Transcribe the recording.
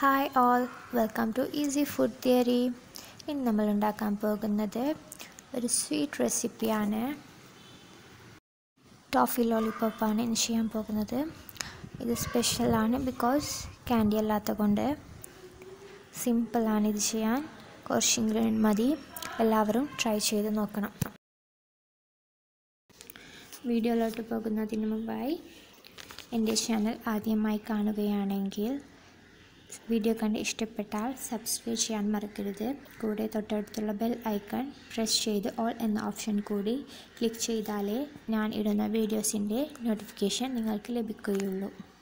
hi all welcome to easy food theory ഇന്ന് നമ്മൾ ഉണ്ടാക്കാൻ പോകുന്നത് ഒരു സ്വീറ്റ് റെസിപ്പിയാണ് ടോഫി ലോലിപ്പോപ്പാണ് ഇന്ന് ചെയ്യാൻ പോകുന്നത് ഇത് സ്പെഷ്യലാണ് ബിക്കോസ് ക്യാൻഡി അല്ലാത്ത കൊണ്ട് സിമ്പിളാണ് ഇത് ചെയ്യാൻ കുറച്ച് ഇൻഗ്രീഡിയൻറ്റ് മതി എല്ലാവരും ട്രൈ ചെയ്ത് നോക്കണം വീഡിയോയിലോട്ട് പോകുന്നതിന് മുമ്പായി എൻ്റെ ചാനൽ ആദ്യമായി കാണുകയാണെങ്കിൽ വീഡിയോ കണ്ട് ഇഷ്ടപ്പെട്ടാൽ സബ്സ്ക്രൈബ് ചെയ്യാൻ മറക്കരുത് കൂടെ തൊട്ടടുത്തുള്ള ബെൽ ഐക്കൺ പ്രസ് ചെയ്ത് ഓൾ എന്ന ഓപ്ഷൻ കൂടി ക്ലിക്ക് ചെയ്താലേ ഞാൻ ഇടുന്ന വീഡിയോസിൻ്റെ നോട്ടിഫിക്കേഷൻ നിങ്ങൾക്ക് ലഭിക്കുകയുള്ളൂ